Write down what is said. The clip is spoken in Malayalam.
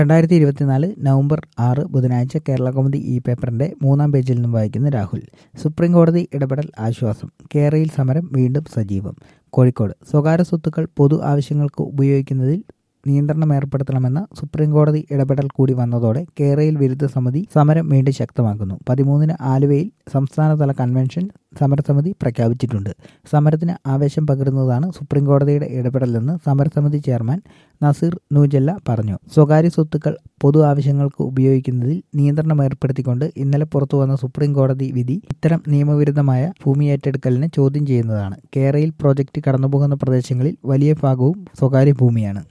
രണ്ടായിരത്തി ഇരുപത്തിനാല് നവംബർ ആറ് ബുധനാഴ്ച കേരള കൗമുദി ഈ പേപ്പറിന്റെ മൂന്നാം പേജിൽ നിന്നും വായിക്കുന്ന രാഹുൽ സുപ്രീം കോടതി ഇടപെടൽ ആശ്വാസം കേരളയിൽ സമരം വീണ്ടും സജീവം കോഴിക്കോട് സ്വകാര്യ സ്വത്തുക്കൾ പൊതു ആവശ്യങ്ങൾക്ക് ഉപയോഗിക്കുന്നതിൽ നിയന്ത്രണം ഏർപ്പെടുത്തണമെന്ന സുപ്രീം കോടതി ഇടപെടൽ കൂടി വന്നതോടെ കേരളയിൽ വിരുദ്ധ സമിതി സമരം വീണ്ടും ശക്തമാക്കുന്നു പതിമൂന്നിന് ആലുവയിൽ സംസ്ഥാനതല കൺവെൻഷൻ സമരസമിതി പ്രഖ്യാപിച്ചിട്ടുണ്ട് സമരത്തിന് ആവേശം പകരുന്നതാണ് സുപ്രീം കോടതിയുടെ ഇടപെടലെന്ന് സമരസമിതി ചെയർമാൻ നസീർ നൂജല്ല പറഞ്ഞു സ്വകാര്യ സ്വത്തുക്കൾ പൊതു ആവശ്യങ്ങൾക്ക് ഉപയോഗിക്കുന്നതിൽ നിയന്ത്രണം ഏർപ്പെടുത്തിക്കൊണ്ട് ഇന്നലെ പുറത്തുവന്ന സുപ്രീം കോടതി വിധി ഇത്തരം നിയമവിരുദ്ധമായ ഭൂമി ഏറ്റെടുക്കലിനെ ചോദ്യം ചെയ്യുന്നതാണ് കേരളയിൽ പ്രോജക്റ്റ് കടന്നുപോകുന്ന പ്രദേശങ്ങളിൽ വലിയ ഭാഗവും സ്വകാര്യ ഭൂമിയാണ്